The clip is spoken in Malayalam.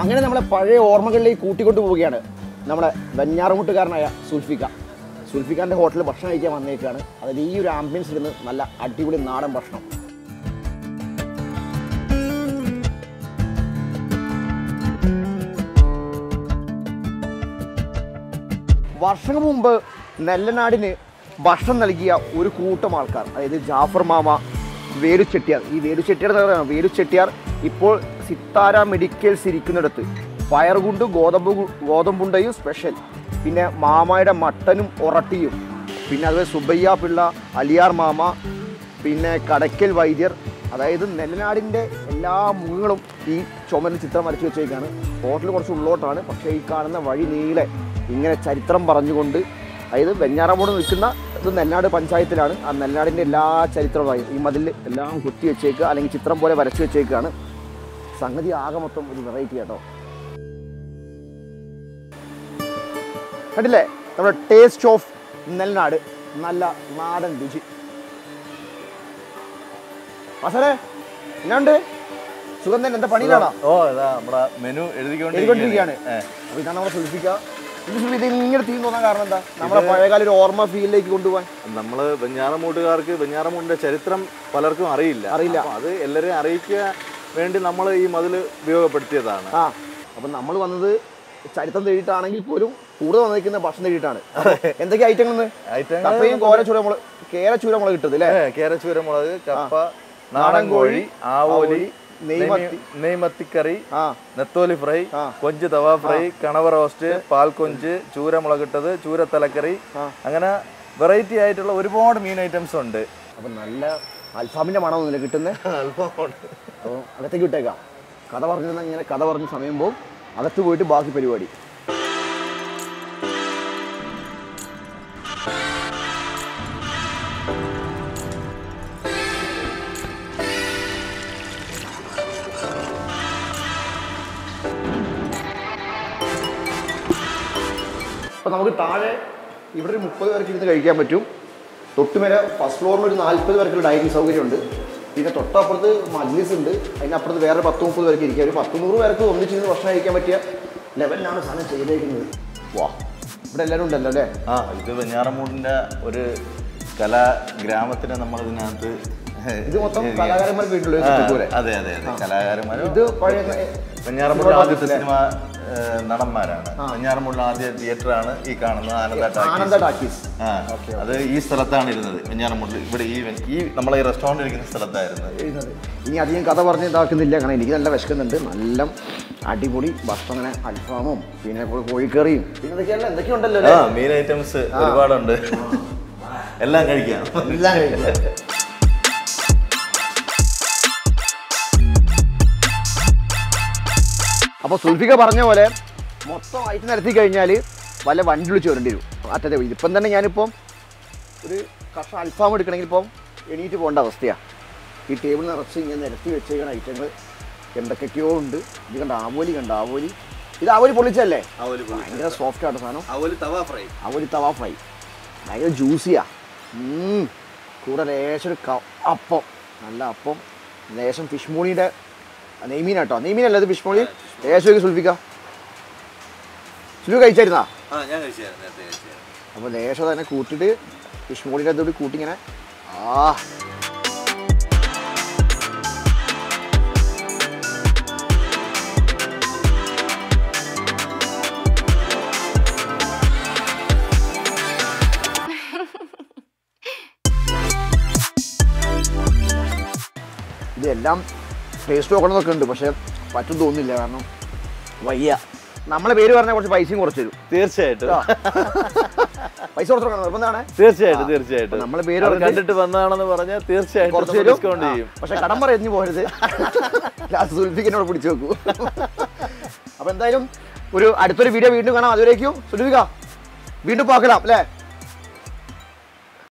അങ്ങനെ നമ്മളെ പഴയ ഓർമ്മകളിലേക്ക് കൂട്ടിക്കൊണ്ടു പോവുകയാണ് നമ്മുടെ വെഞ്ഞാറുമുട്ടുകാരനായ സുൽഫിക്ക സുൽഫിക്കാൻ്റെ ഹോട്ടലിൽ ഭക്ഷണം കഴിക്കാൻ വന്നേക്കാണ് അതിൽ ഈ ഒരു ആംബിയൻസിൽ നിന്ന് നല്ല അടിപൊളി നാടൻ ഭക്ഷണം വർഷങ്ങൾ മുമ്പ് നെല്ലനാടിന് ഭക്ഷണം നൽകിയ ഒരു കൂട്ടം ആൾക്കാർ അതായത് ജാഫർ മാമ വേലു ചെട്ടിയാർ ഈ വേലു ചെട്ടിയാർ എന്ന് പറയുന്നത് വേലു ചെട്ടിയാർ ഇപ്പോൾ സിത്താര മെഡിക്കൽസ് ഇരിക്കുന്നിടത്ത് പയറുകുണ്ടും ഗോതമ്പ് ഗു- ഗോതമ്പുണ്ടയും സ്പെഷ്യൽ പിന്നെ മാമയുടെ മട്ടനും ഒറട്ടിയും പിന്നെ അതുപോലെ സുബയ്യ പിള്ള അലിയാർ മാമ പിന്നെ കടയ്ക്കൽ വൈദ്യർ അതായത് നെല്ലനാടിൻ്റെ എല്ലാ മുഖങ്ങളും ഈ ചുമരിൽ ചിത്രം വരച്ചു വെച്ചേക്കാണ് ഹോട്ടൽ കുറച്ച് ഉള്ളോട്ടാണ് പക്ഷേ ഈ കാണുന്ന വഴി നീളെ ഇങ്ങനെ ചരിത്രം പറഞ്ഞുകൊണ്ട് അതായത് വെഞ്ഞാറമൂട് നിൽക്കുന്ന ഇത് നെല്ലാട് പഞ്ചായത്തിലാണ് ആ നെല്ലാടിൻ്റെ എല്ലാ ചരിത്രമായി ഈ മതിൽ എല്ലാം കുത്തി വെച്ചേക്കുക അല്ലെങ്കിൽ ചിത്രം പോലെ വരച്ചു വെച്ചേക്കാണ് സംഗതി ആകെ മൊത്തം ഒരു വെറൈറ്റി കേട്ടോ കണ്ടില്ലേ നമ്മുടെ ടേസ്റ്റ് ഓഫ് നെൽനാട് നല്ല നാടൻ രുചി അസലേ എന്നാണ്ട് സുഖം തന്നെ എന്താ പണിയിലാണോ ഓ ഇതാ നമ്മുടെ മെനു എഴുതിക്കൊണ്ടിരിക്കുകയാണ് അപ്പൊ ഇതാണ് നമ്മളെ സുൽഫിക്ക ഇത് സുൽഫി ഇത് ഇങ്ങനെ തീം തോന്നാൻ കാരണം എന്താ നമ്മുടെ പഴയകാല ഒരു ഓർമ്മ ഫീലിലേക്ക് കൊണ്ടുപോകാൻ നമ്മള് വെഞ്ഞാറമൂട്ടുകാർക്ക് വെഞ്ഞാറമൂടിന്റെ ചരിത്രം പലർക്കും അറിയില്ല അറിയില്ല. അപ്പൊ അത് എല്ലാരെയും അറിയിക്കുക വേണ്ടി നമ്മൾ ഈ മതില് ഉപയോഗപ്പെടുത്തിയതാണ് ആ അപ്പൊ നമ്മൾ വന്നത് ചരിത്രം തേടിയിട്ടാണെങ്കിൽ പോലും കൂടുതൽ വന്നിരിക്കുന്ന ഭക്ഷണം തേടിയിട്ടാണ് എന്തൊക്കെ ഐറ്റങ്ങൾ ഐറ്റങ്ങൾ കപ്പയും കോര ചൂരമുളക് കേര ചൂരമുളക് കിട്ടുന്നത് അല്ലേ കേരച്ചൂരമുളക് കപ്പ നാടൻ കോഴി ആവോലി നെയ്മത്തി. നെയ്മി- നെയ്മത്തിക്കറി ആ നെത്തോലി ഫ്രൈ ആ. കൊഞ്ച് തവ ഫ്രൈ കണവ റോസ്റ്റ് പാൽ കൊഞ്ച് ചൂര മുളകിട്ടത് ചൂര തലക്കറി ആ. അങ്ങനെ വെറൈറ്റി ആയിട്ടുള്ള ഒരുപാട് മീൻ ഐറ്റംസ് ഉണ്ട് അപ്പൊ നല്ല അൽഫാമിന്റെ മണമൊന്നുമില്ല കിട്ടുന്നത് അപ്പോൾ അകത്തേക്ക് വിട്ടേക്കാം കഥ പറഞ്ഞിരുന്ന ഇങ്ങനെ കഥ പറഞ്ഞ് സമയം പോകും അകത്ത് പോയിട്ട് ബാക്കി പരിപാടി അപ്പോൾ നമുക്ക് താഴെ ഇവിടെ ഒരു മുപ്പത് പേർക്ക് ഇരുന്ന് കഴിക്കാൻ പറ്റും തൊട്ടുമേലെ ഫസ്റ്റ് ഫ്ലോറിൽ ഒരു നാൽപ്പത് പേർക്കുള്ള ഡൈനിങ് സൗകര്യമുണ്ട് പിന്നെ തൊട്ടപ്പുറത്ത് മജ്ലിസ് ഉണ്ട് അതിനപ്പുറത്ത് വേറെ പത്ത് മുപ്പത് പേർക്ക് ഇരിക്കുക ഒരു പത്ത് നൂറ് പേർക്ക് ഒന്നിച്ചിരുന്ന് ഭക്ഷണം കഴിക്കാൻ പറ്റിയ ലെവലിലാണ് സാധനം ചെയ്തേക്കുന്നത് വാ ഇവിടെ എല്ലാവരും ഉണ്ടല്ലോ അല്ലേ ആ ഇത് വെഞ്ഞാറമൂടിന്റെ ഒരു കലാ ഗ്രാമത്തിനെ നമ്മൾ ഇതിനകത്ത് ഇത് മൊത്തം കലാകാരന്മാർ വീട്ടിലുള്ള ഒരു ആ, setup പോലെ. അതെ അതെ അതെ കലാകാരന്മാരും ഇത് പഴയ വെഞ്ഞാറമൂടിലെ സിനിമ ആദ്യത്തെ ടാക്കീസ് സിനിമ ഏഹ്, നടന്മാരാണ് വെഞ്ഞാറമൂടിലെ ആദ്യ തിയേറ്റർ ആണ് ഈ കാണുന്നത് ആനന്ദ ആനന്ദ ടാക്കീസ് ടാക്കീസ് ആ അത് ഈ സ്ഥലത്താണ് ഇരുന്നത് വെഞ്ഞാറമൂടിൽ ഇവിടെ ഈ വെ- ഈ നമ്മളെ ഈ റെസ്റ്റോറൻറ്റ് ഇരിക്കുന്ന സ്ഥലത്തായിരുന്നു എഴുതുന്നത് ഇനി അധികം കഥ പറഞ്ഞ് ഇതാക്കുന്നില്ല കാരണം എനിക്ക് നല്ല വിശക്കുന്നുണ്ട് നല്ല അടിപൊളി ഭക്ഷണം അങ്ങനെ അൽഫാമും പിന്നെ ഇപ്പോൾ കോഴിക്കറിയും പിന്നെ എന്തൊക്കെയല്ല എന്തൊക്കെയുണ്ടല്ലോ ആ അല്ലേ മീൻ ഐറ്റംസ് ഒരുപാടുണ്ട് എല്ലാം കഴിക്കാം എല്ലാം കഴിക്കാം അപ്പോൾ സുൽഫിക പറഞ്ഞ പോലെ മൊത്തം ആയിട്ട് നിരത്തി കഴിഞ്ഞാൽ വല്ല വണ്ടി വിളിച്ച് വരേണ്ടി വരും അറ്റത്തെ ഇതിപ്പം തന്നെ ഞാനിപ്പം ഒരു കഷ അൽഫാം എടുക്കണമെങ്കിൽ ഇപ്പം എണീറ്റ് പോകേണ്ട അവസ്ഥയാണ് ഈ ടേബിൾ നിറച്ച് ഇങ്ങനെ നിരത്തി വെച്ചേക്കുന്ന ഐറ്റങ്ങൾ എന്തൊക്കെയൊക്കെയോ ഉണ്ട് ഇത് കണ്ട ആവോലി കണ്ട ആവോലി ഇത് ആവോലി പൊളിച്ചല്ലേ ഭയങ്കര സോഫ്റ്റ് ആണ് സാധനം തവ ഫ്രൈ ആവോലി തവ ഫ്രൈ ഭയങ്കര ജ്യൂസിയാ ഉം. കൂടെ ലേശം ഒരു ക- അപ്പം നല്ല അപ്പം ലേശം ഫിഷ് മോണിയുടെ നെയ്മീൻ കേട്ടോ നെയ്മീനല്ല ഇത് ഫിഷ് മോണി ലേശം ഒരു സുൽഫിക്ക സുൽഫി കഴിച്ചായിരുന്നാ ആ ഞാൻ കഴിച്ചായിരുന്നു നേരത്തെ കഴിച്ചായിരുന്നു അപ്പോൾ ലേശം തന്നെ കൂട്ടിയിട്ട് ഫിഷ് മോളിൻ്റെ അതോട് കൂട്ടി ഇങ്ങനെ ആ ഇതെല്ലാം ടേസ്റ്റ് നോക്കണമെന്നൊക്കെ ഉണ്ട് പക്ഷെ പറ്റും തോന്നുന്നില്ല കാരണം വയ്യ നമ്മളെ പേര് പറഞ്ഞാൽ കുറച്ച് പൈസയും കുറച്ച് തരും തീർച്ചയായിട്ടും പൈസ കുറച്ച് കൊടുക്കണം നിർബന്ധമാണ് തീർച്ചയായിട്ടും തീർച്ചയായിട്ടും നമ്മളെ പേര് അത് പറഞ്ഞ് കണ്ടിട്ട് വന്നതാണെന്ന് പറഞ്ഞാൽ തീർച്ചയായിട്ടും കുറച്ച് നമ്മൾ തരും ഡിസ്കൗണ്ട് ആ, ചെയ്യും പക്ഷെ കടം പറഞ്ഞു പോരുത് ലാസ്റ്റ് സുൽഫിക്കിനോട് പിടിച്ചു വെക്കൂ അപ്പൊ എന്തായാലും ഒരു അടുത്തൊരു വീഡിയോ വീണ്ടും കാണാം അതുവരേക്കും സുൽഫിക്ക വീണ്ടും പാക്കലാം അല്ലേ